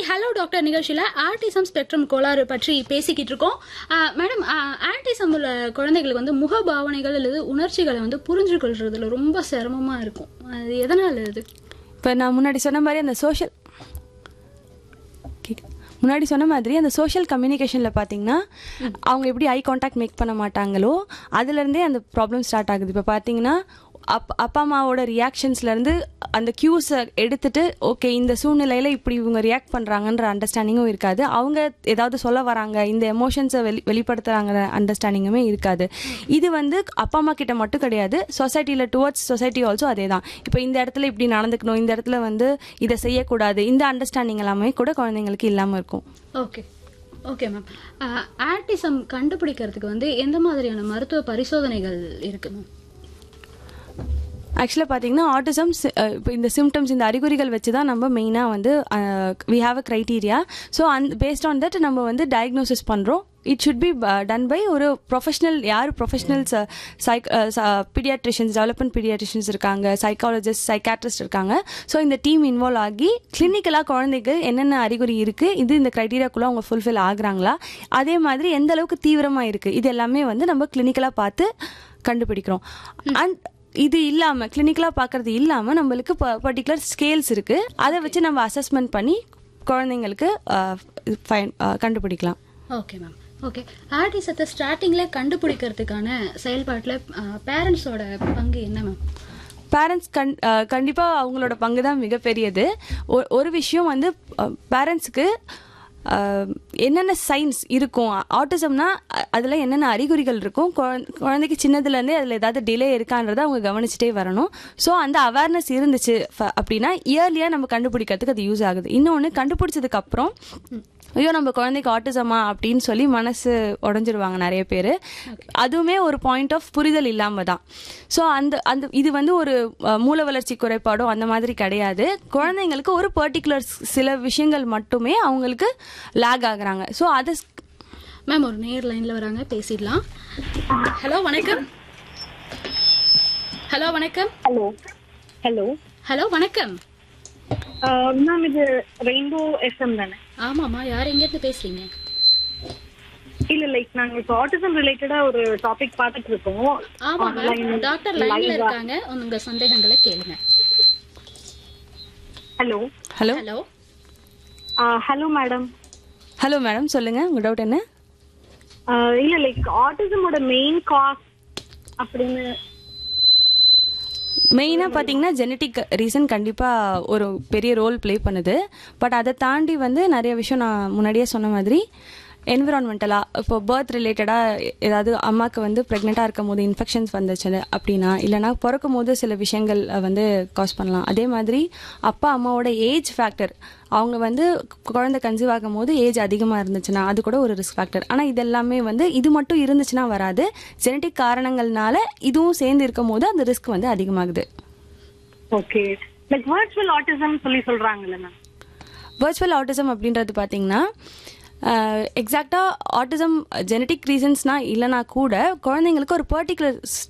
Hello doctor நிகழ்ச்சியில autism spectrum கோளாறு பற்றி பேசிக்கிட்டு இருக்கோம் மேடம் ஆர்டிசம் உள்ள குழந்தைகளுக்கு வந்து முக பாவனைகள் அல்லது உணர்ச்சிகளை வந்து புரிஞ்சு கொள்றதுல ரொம்ப சிரமமா இருக்கும் அது எதனால அது இப்போ நான் முன்னாடி சொன்ன மாதிரி அந்த சோஷியல் முன்னாடி சொன்ன மாதிரி அந்த சோஷியல் கம்யூனிகேஷனில் பார்த்தீங்கன்னா அவங்க எப்படி ஐ காண்டாக்ட் மேக் பண்ண மாட்டாங்களோ அதுலேருந்தே அந்த ப்ராப்ளம் ஸ்டார்ட் ஆகுது இப்போ பார்த்தீங்கன்னா அப் அப்பா அம்மாவோட ரியாக்ஷன்ஸ்லேருந்து அந்த க்யூஸை எடுத்துட்டு ஓகே இந்த சூழ்நிலையில் இப்படி இவங்க ரியாக்ட் பண்ணுறாங்கன்ற அண்டர்ஸ்டாண்டிங்கும் இருக்காது அவங்க ஏதாவது சொல்ல வராங்க இந்த எமோஷன்ஸை வெளி வெளிப்படுத்துகிறாங்கிற அண்டர்ஸ்டாண்டிங்குமே இருக்காது இது வந்து அப்பா அம்மா கிட்ட மட்டும் கிடையாது சொசைட்டியில் டுவர்ட்ஸ் சொசைட்டி ஆல்சோ அதே தான் இப்போ இந்த இடத்துல இப்படி நடந்துக்கணும் இந்த இடத்துல வந்து இதை செய்யக்கூடாது இந்த அண்டர்ஸ்டாண்டிங் எல்லாமே கூட குழந்தைங்களுக்கு இல்லாமல் இருக்கும் ஓகே ஓகே மேம் ஆர்டிசம் கண்டுபிடிக்கிறதுக்கு வந்து எந்த மாதிரியான மருத்துவ பரிசோதனைகள் இருக்கு மேம் ஆக்சுவலாக பார்த்தீங்கன்னா ஆட்டிசம் இப்போ இந்த சிம்டம்ஸ் இந்த அறிகுறிகள் வச்சு தான் நம்ம மெயினாக வந்து we have a criteria so and based on that நம்ம வந்து டயக்னோசிஸ் பண்ணுறோம் it should be done by ஒரு ப்ரொஃபஷனல் யார் professionals psych paediatricians development paediatricians இருக்காங்க சைக்காலஜிஸ்ட் சைக்காட்ரிஸ்ட் இருக்காங்க ஸோ இந்த டீம் இன்வால்வ் ஆகி கிளினிக்கலாக குழந்தைக்கு என்னென்ன அறிகுறி இருக்குது இது இந்த க்ரைட்டீரியாக்குள்ளே அவங்க ஃபுல்ஃபில் ஆகுறாங்களா அதே மாதிரி எந்த அளவுக்கு தீவிரமாக இருக்குது இது எல்லாமே வந்து நம்ம கிளினிக்கலாக பார்த்து கண்டுபிடிக்கிறோம் அண்ட் இது இல்லாமல் கிளினிக்கலாக பார்க்கறது இல்லாமல் நம்மளுக்கு பர்டிகுலர் ஸ்கேல்ஸ் இருக்குது அதை வச்சு நம்ம அசஸ்மெண்ட் பண்ணி குழந்தைங்களுக்கு அஹ், இது ஃபைன் அஹ், கண்டுபிடிக்கலாம் ஓகே மேம் ஓகே ஆர்டிசத்தை ஸ்டார்டிங்ல கண்டுபிடிக்கிறதுக்கான செயல்பாட்டில் பேரண்ட்ஸோட பங்கு என்ன மேம் பேரண்ட்ஸ் கண் கண்டிப்பாக அவங்களோட பங்கு தான் மிகப்பெரியது ஒ- ஒரு விஷயம் வந்து பேரண்ட்ஸுக்கு என்னென்ன சைன்ஸ் இருக்கும் ஆட்டிசம்னா அதில் என்னென்ன அறிகுறிகள் இருக்கும் குழந்- குழந்தைக்கு சின்னதுலேருந்தே அதில் ஏதாவது டிலே இருக்கான்றதை அவங்க கவனிச்சுட்டே வரணும் ஸோ அந்த அவேர்னஸ் இருந்துச்சு ஃப- அப்படின்னா இயர்லியாக நம்ம கண்டுபிடிக்கிறதுக்கு அது யூஸ் ஆகுது இன்னொன்று கண்டுபிடிச்சதுக்கு அப்புறம் ஐயோ நம்ம குழந்தைக்கு ஆட்டிசமா அப்படின்னு சொல்லி மனசு உடஞ்சிருவாங்க நிறைய பேர் அதுவுமே ஒரு பாயிண்ட் ஆஃப் புரிதல் இல்லாமல் தான் ஸோ அந்த அந்த இது வந்து ஒரு அஹ், மூல வளர்ச்சி குறைபாடோ அந்த மாதிரி கிடையாது குழந்தைங்களுக்கு ஒரு பர்டிகுலர் சில விஷயங்கள் மட்டுமே அவங்களுக்கு லேக் ஆகுறாங்க ஸோ அதை மேம் ஒரு நேர் லைன்ல வராங்க பேசிடலாம் ஹலோ வணக்கம் ஹலோ வணக்கம் ஹலோ ஹலோ ஹலோ வணக்கம் மேம் இது ரெயின்போ எஃப்எம் தானே ஆமாம்மா யார் எங்கேருந்து பேசுறீங்க இல்ல லைக் நாங்க இப்போ ஆட்டிசம் ரிலேட்டடா ஒரு டாபிக் பார்த்துட்டு இருக்கோம் ஆமா Online மேம் டாக்டர் லைன்ல live-ஆ. இருக்காங்க உங்க சந்தேகங்களை கேளுங்க hello hello hello hello madam hello madam சொல்லுங்கள் உங்கள் டவுட் என்ன இல்ல லைக் ஆட்டிசமோட மெயின் காஸ் அப்படின்னு மெயினாக பார்த்தீங்கன்னா ஜெனட்டிக் ரீசன் கண்டிப்பாக ஒரு பெரிய ரோல் ப்ளே பண்ணுது பட் அதை தாண்டி வந்து நிறைய விஷயம் நான் முன்னாடியே சொன்ன மாதிரி என்விரான்மெண்டலாக இப்போ பர்த் ரிலேட்டடாக ஏதாவது அம்மாவுக்கு வந்து ப்ரெக்னெண்ட்டாக இருக்கும் போது இன்ஃபெக்ஷன்ஸ் வந்துச்சு அப்படின்னா இல்லைனா பிறக்கும் போது சில விஷயங்கள் வந்து காஸ் பண்ணலாம் அதே மாதிரி அப்பா அம்மாவோட ஏஜ் ஃபேக்டர் அவங்க வந்து குழந்தை கன்சீவ் ஆகும் போது ஏஜ் அதிகமாக இருந்துச்சுன்னா அது கூட ஒரு ரிஸ்க் ஃபேக்டர் ஆனால் இது எல்லாமே வந்து இது மட்டும் இருந்துச்சுன்னா வராது ஜெனட்டிக் காரணங்கள்னால இதுவும் சேர்ந்து இருக்கும் போது அந்த ரிஸ்க் வந்து அதிகமாகுது ஓகே லைக் வர்ச்சுவல் ஆட்டிசம் சொல்லி சொல்றாங்கல்ல மேம் வர்ச்சுவல் ஆட்டிசம் அப்படின்றது பார்த்தீங்கன்னா எக்ஸாக்டாக ஆட்டிசம் ஜெனட்டிக் ரீசன்ஸ்னால் இல்லைனா கூட குழந்தைங்களுக்கு ஒரு பர்டிகுலர்